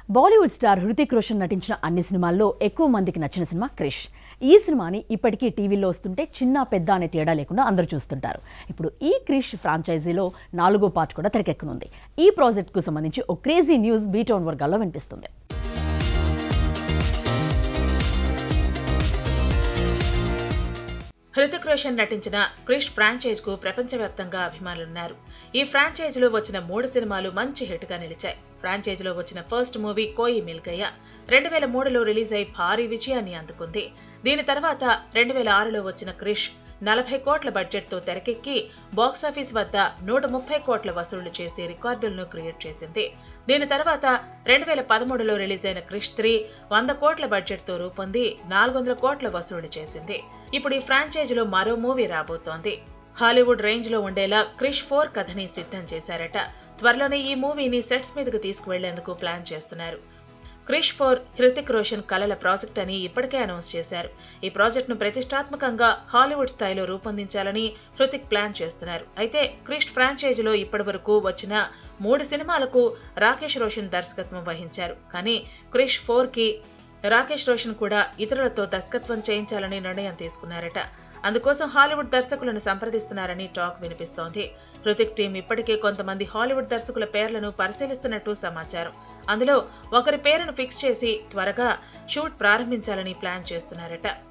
Bollywood star Hrithik Roshan నటించిన అన్ని సినిమాల్లో ఎక్కువ మందికి నచ్చిన సినిమా క్రిష్ ఈ సినిమాని ఇప్పటికీ టీవీలో వస్తుంటే చిన్న పెద్ద అనే తేడా లేకుండా అందరూ చూస్తుంటారు ఇప్పుడు ఈ క్రిష్ ఫ్రాంచైజీలో నాలుగో పార్ట్ కూడా తెరకెక్కనుంది ఈ ప్రాజెక్ట్కు సంబంధించి ఓ క్రేజీ న్యూస్ బీటౌన్ వర్గాల్లో వినిపిస్తుంది హృతిక్ రోషన్ నటించిన క్రిష్ ఫ్రాంచైజ్ కు ప్రపంచవ్యాప్తంగా అభిమానులున్నారు ఈ ఫ్రాంచైజ్ లో వచ్చిన మూడు సినిమాలు మంచి హిట్ గా నిలిచాయి ఫ్రాంచైజ్ లో వచ్చిన ఫస్ట్ మూవీ కోయి మిల్గయ్య రెండు వేల మూడులో రిలీజ్ అయి భారీ విజయాన్ని అందుకుంది దీని తర్వాత రెండు వేల ఆరులో వచ్చిన క్రిష్ నలభై కోట్ల బడ్జెట్తో తెరకెక్కి బాక్సాఫీస్ వద్ద నూట ముప్పై కోట్ల వసూళ్లు చేసి రికార్డులను క్రియేట్ చేసింది దీని తర్వాత రెండు వేల పదమూడులో రిలీజ్ అయిన క్రిష్ త్రీ వంద కోట్ల బడ్జెట్తో రూపొంది నాలుగు వందల కోట్ల వసూళ్లు చేసింది ఇప్పుడు ఈ ఫ్రాంచైజీలో మరో మూవీ రాబోతోంది హాలీవుడ్ రేంజ్ లో ఉండేలా క్రిష్ ఫోర్ కథని సిద్ధం చేశారట త్వరలోనే ఈ మూవీని సెట్స్ మీదకు తీసుకువెళ్లేందుకు ప్లాన్ చేస్తున్నారు క్రిష్ ఫోర్ హృతిక్ రోషన్ కలల ప్రాజెక్ట్ అని ఇప్పటికే అనౌన్స్ చేశారు ఈ ప్రాజెక్టును ప్రతిష్టాత్మకంగా హాలీవుడ్ స్థాయిలో రూపొందించాలని హృతిక్ ప్లాన్ చేస్తున్నారు అయితే క్రిష్ ఫ్రాంచైజీలో ఇప్పటివరకు వచ్చిన మూడు సినిమాలకు రాకేష్ రోషన్ దర్శకత్వం వహించారు కానీ క్రిష్ ఫోర్ కి రాకేష్ రోషన్ కూడా ఇతరులతో దర్శకత్వం చేయించాలని నిర్ణయం తీసుకున్నారట అందుకోసం హాలీవుడ్ దర్శకులను సంప్రదిస్తున్నారని టాక్ వినిపిస్తోంది హృతిక్ టీం ఇప్పటికే కొంతమంది హాలీవుడ్ దర్శకుల పేర్లను పరిశీలిస్తున్నట్టు సమాచారం అందులో ఒకరి పేరును ఫిక్స్ చేసి త్వరగా షూట్ ప్రారంభించాలని ప్లాన్ చేస్తున్నారట